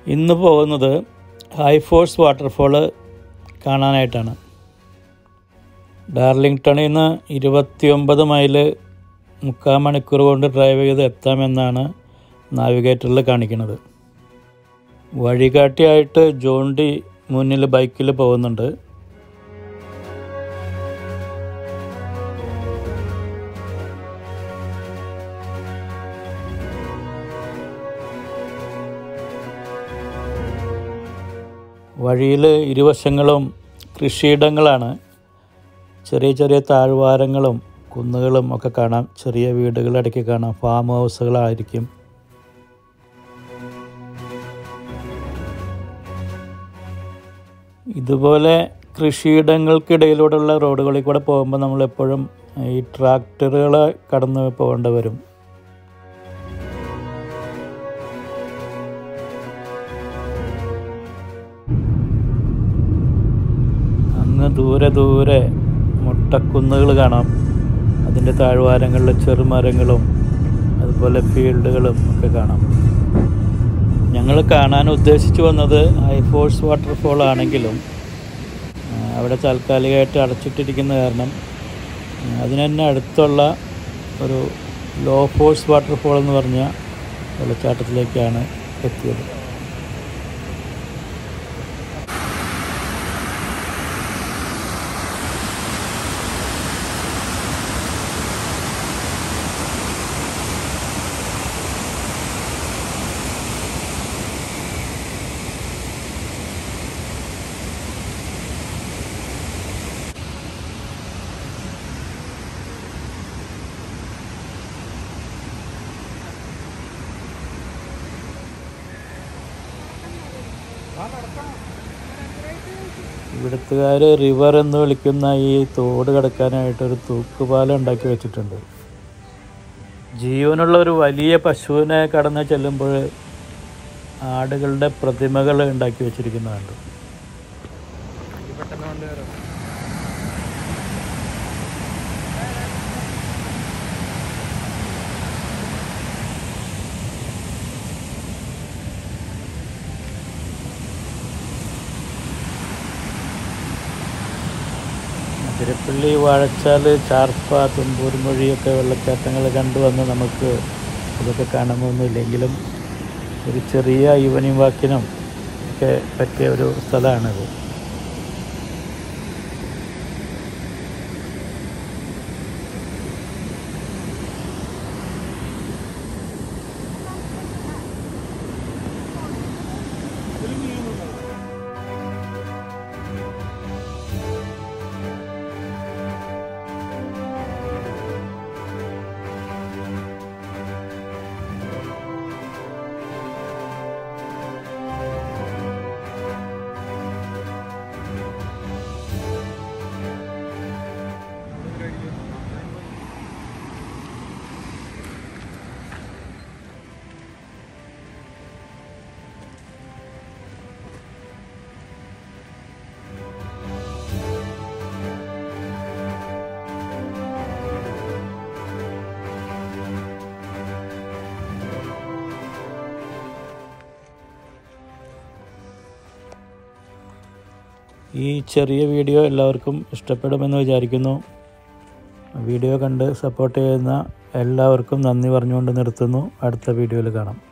ഇന്ന് പോകുന്നത് ഹൈഫോഴ്സ് വാട്ടർഫോള് കാണാനായിട്ടാണ് ഡാർലിംഗ്ടണിൽ നിന്ന് ഇരുപത്തിയൊമ്പത് മൈല് മുക്കാൽ മണിക്കൂർ കൊണ്ട് ഡ്രൈവ് ചെയ്ത് എത്താമെന്നാണ് നാവിഗേറ്ററിൽ കാണിക്കുന്നത് വഴികാട്ടിയായിട്ട് ജോണ്ടി മുന്നിൽ ബൈക്കിൽ പോകുന്നുണ്ട് വഴിയിൽ ഇരുവശങ്ങളും കൃഷിയിടങ്ങളാണ് ചെറിയ ചെറിയ താഴ്വാരങ്ങളും കുന്നുകളും ഒക്കെ കാണാം ചെറിയ വീടുകൾ ഇടയ്ക്ക് കാണാം ഫാം ഹൗസുകളായിരിക്കും ഇതുപോലെ കൃഷിയിടങ്ങൾക്കിടയിലൂടെയുള്ള റോഡുകളിൽ കൂടെ പോകുമ്പോൾ നമ്മളെപ്പോഴും ഈ ട്രാക്ടറുകൾ കടന്ന് പോകേണ്ടി വരും അങ്ങ് ദൂരെ ദൂരെ മുട്ടക്കുന്നുകൾ കാണാം അതിൻ്റെ താഴ്വാരങ്ങളിൽ ചെറുമരങ്ങളും അതുപോലെ ഫീൽഡുകളും ഒക്കെ കാണാം ഞങ്ങൾ കാണാൻ ഉദ്ദേശിച്ചു വന്നത് ഹൈഫോഴ്സ് വാട്ടർഫോൾ ആണെങ്കിലും ആ, അവിടെ താൽക്കാലികമായിട്ട് അടച്ചിട്ടിരിക്കുന്ന കാരണം ആ, അതിന് തന്നെ അടുത്തുള്ള ഒരു ലോ ഫോഴ്സ് വാട്ടർഫോൾ എന്ന് പറഞ്ഞ വെള്ളച്ചാട്ടത്തിലേക്കാണ് എത്തിയത് ഇവിടുത്തുകാർ റിവർ എന്ന് വിളിക്കുന്ന ഈ തോട് കടക്കാനായിട്ട് ഒരു തൂക്കുപാലം ഉണ്ടാക്കി വെച്ചിട്ടുണ്ട് ജീവനുള്ള ഒരു വലിയ പശുവിനെ കടന്ന് ചെല്ലുമ്പോൾ ആടുകളുടെ പ്രതിമകൾ ഉണ്ടാക്കി വെച്ചിരിക്കുന്നതുണ്ട് തിരുപ്പള്ളി വാഴച്ചാൽ ചാർപ്പ തുമ്പൂർ മൊഴിയൊക്കെ വെള്ളച്ചാട്ടങ്ങൾ കണ്ടുവന്ന് നമുക്ക് ഇതൊക്കെ കാണുന്നൊന്നുമില്ലെങ്കിലും ഒരു ചെറിയ ഈവനിങ് വാക്കിനും ഒക്കെ പറ്റിയ ഒരു സ്ഥലമാണിത് ഈ ചെറിയ വീഡിയോ എല്ലാവർക്കും ഇഷ്ടപ്പെടുമെന്ന് വിചാരിക്കുന്നു വീഡിയോ കണ്ട് സപ്പോർട്ട് ചെയ്യുന്ന എല്ലാവർക്കും നന്ദി പറഞ്ഞുകൊണ്ട് നിർത്തുന്നു അടുത്ത വീഡിയോയിൽ കാണാം